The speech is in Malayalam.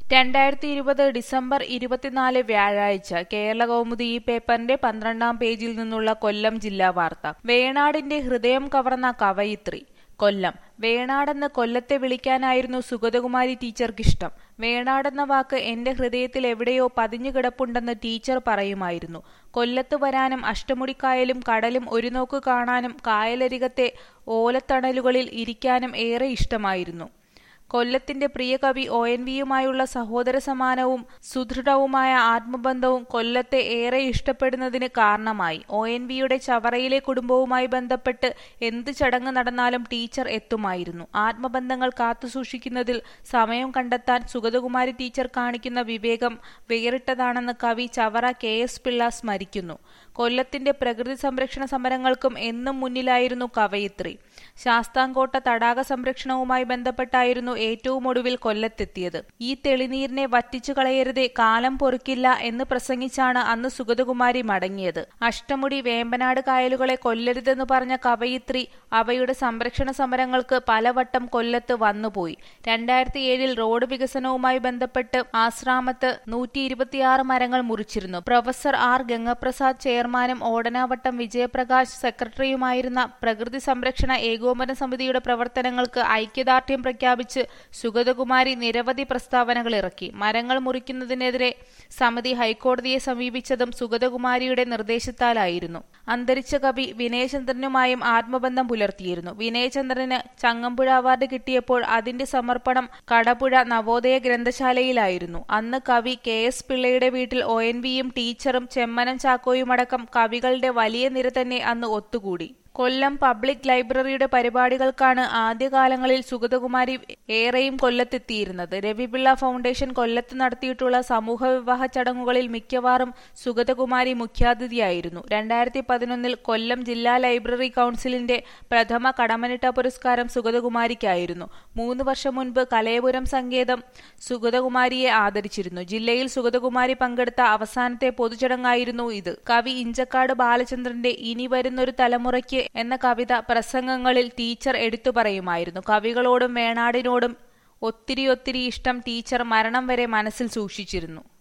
രണ്ടായിരത്തി ഇരുപത് ഡിസംബർ ഇരുപത്തിനാല് വ്യാഴാഴ്ച കേരളകൗമുദി ഈ പേപ്പറിന്റെ പന്ത്രണ്ടാം പേജിൽ നിന്നുള്ള കൊല്ലം ജില്ലാ വാർത്ത വേണാടിന്റെ ഹൃദയം കവർന്ന കവയിത്രി കൊല്ലം വേണാടെന്ന് കൊല്ലത്തെ വിളിക്കാനായിരുന്നു സുഗതകുമാരി ടീച്ചർക്കിഷ്ടം വേണാടെന്ന വാക്ക് എന്റെ ഹൃദയത്തിൽ എവിടെയോ പതിഞ്ഞു കിടപ്പുണ്ടെന്ന് ടീച്ചർ പറയുമായിരുന്നു കൊല്ലത്ത് വരാനും അഷ്ടമുടിക്കായലും കടലും ഒരു നോക്ക് കാണാനും കായലരികത്തെ ഓലത്തണലുകളിൽ ഇരിക്കാനും ഏറെ ഇഷ്ടമായിരുന്നു കൊല്ലത്തിന്റെ പ്രിയ കവി ഒ എൻ വിയുമായുള്ള സഹോദര സമാനവും സുദൃഢവുമായ ആത്മബന്ധവും കൊല്ലത്തെ ഏറെ ഇഷ്ടപ്പെടുന്നതിന് കാരണമായി ഒ എൻ വിയുടെ ചവറയിലെ കുടുംബവുമായി ബന്ധപ്പെട്ട് എന്ത് ചടങ്ങ് നടന്നാലും ടീച്ചർ എത്തുമായിരുന്നു ആത്മബന്ധങ്ങൾ കാത്തുസൂക്ഷിക്കുന്നതിൽ സമയം കണ്ടെത്താൻ സുഗതകുമാരി ടീച്ചർ കാണിക്കുന്ന വിവേകം വേറിട്ടതാണെന്ന് കവി ചവറ കെ എസ് പിള്ള സ്മരിക്കുന്നു കൊല്ലത്തിന്റെ പ്രകൃതി സംരക്ഷണ സമരങ്ങൾക്കും എന്നും മുന്നിലായിരുന്നു കവയിത്രി ശാസ്താംകോട്ട തടാക സംരക്ഷണവുമായി ബന്ധപ്പെട്ടായിരുന്നു ഏറ്റവും ഒടുവിൽ കൊല്ലത്തെത്തിയത് ഈ തെളിനീരിനെ വറ്റിച്ചു കളയരുതേ കാലം പൊറുക്കില്ല എന്ന് പ്രസംഗിച്ചാണ് അന്ന് സുഗതകുമാരി മടങ്ങിയത് അഷ്ടമുടി വേമ്പനാട് കായലുകളെ കൊല്ലരുതെന്ന് പറഞ്ഞ കവയിത്രി അവയുടെ സംരക്ഷണ സമരങ്ങൾക്ക് പലവട്ടം കൊല്ലത്ത് വന്നുപോയി രണ്ടായിരത്തി ഏഴിൽ റോഡ് വികസനവുമായി ബന്ധപ്പെട്ട് ആശ്രാമത്ത് നൂറ്റി ഇരുപത്തിയാറ് മരങ്ങൾ മുറിച്ചിരുന്നു പ്രൊഫസർ ആർ ഗംഗപ്രസാദ് ചെയർമാനും ഓടനാവട്ടം വിജയപ്രകാശ് സെക്രട്ടറിയുമായിരുന്ന പ്രകൃതി സംരക്ഷണ ഏകോപന സമിതിയുടെ പ്രവർത്തനങ്ങൾക്ക് ഐക്യദാർഢ്യം പ്രഖ്യാപിച്ച് സുഗതകുമാരി നിരവധി പ്രസ്താവനകൾ ഇറക്കി മരങ്ങൾ മുറിക്കുന്നതിനെതിരെ സമിതി ഹൈക്കോടതിയെ സമീപിച്ചതും സുഗതകുമാരിയുടെ നിർദ്ദേശത്താലായിരുന്നു അന്തരിച്ച കവി വിനയചന്ദ്രനുമായും ആത്മബന്ധം പുലർത്തിയിരുന്നു വിനയചന്ദ്രന് ചങ്ങമ്പുഴ അവാർഡ് കിട്ടിയപ്പോൾ അതിന്റെ സമർപ്പണം കടപുഴ നവോദയ ഗ്രന്ഥശാലയിലായിരുന്നു അന്ന് കവി കെ എസ് പിള്ളയുടെ വീട്ടിൽ ഒ എൻ വിയും ടീച്ചറും ചെമ്മനം ചാക്കോയുമടക്കം കവികളുടെ വലിയ നിര തന്നെ അന്ന് ഒത്തുകൂടി കൊല്ലം പബ്ലിക് ലൈബ്രറിയുടെ പരിപാടികൾക്കാണ് ആദ്യകാലങ്ങളിൽ സുഗതകുമാരി ഏറെയും കൊല്ലത്തെത്തിയിരുന്നത് രവിപിള്ള ഫൗണ്ടേഷൻ കൊല്ലത്ത് നടത്തിയിട്ടുള്ള സമൂഹ വിവാഹ ചടങ്ങുകളിൽ മിക്കവാറും സുഗതകുമാരി മുഖ്യാതിഥിയായിരുന്നു രണ്ടായിരത്തി പതിനൊന്നിൽ കൊല്ലം ജില്ലാ ലൈബ്രറി കൗൺസിലിന്റെ പ്രഥമ കടമനിട്ട പുരസ്കാരം സുഗതകുമാരിക്കായിരുന്നു മൂന്ന് വർഷം മുൻപ് കലയപുരം സങ്കേതം സുഗതകുമാരിയെ ആദരിച്ചിരുന്നു ജില്ലയിൽ സുഗതകുമാരി പങ്കെടുത്ത അവസാനത്തെ പൊതുചടങ്ങായിരുന്നു ഇത് കവി ഇഞ്ചക്കാട് ബാലചന്ദ്രന്റെ ഇനി വരുന്നൊരു തലമുറയ്ക്ക് എന്ന കവിത പ്രസംഗങ്ങളിൽ ടീച്ചർ എടുത്തു പറയുമായിരുന്നു കവികളോടും വേണാടിനോടും ഒത്തിരി ഒത്തിരി ഇഷ്ടം ടീച്ചർ മരണം വരെ മനസ്സിൽ സൂക്ഷിച്ചിരുന്നു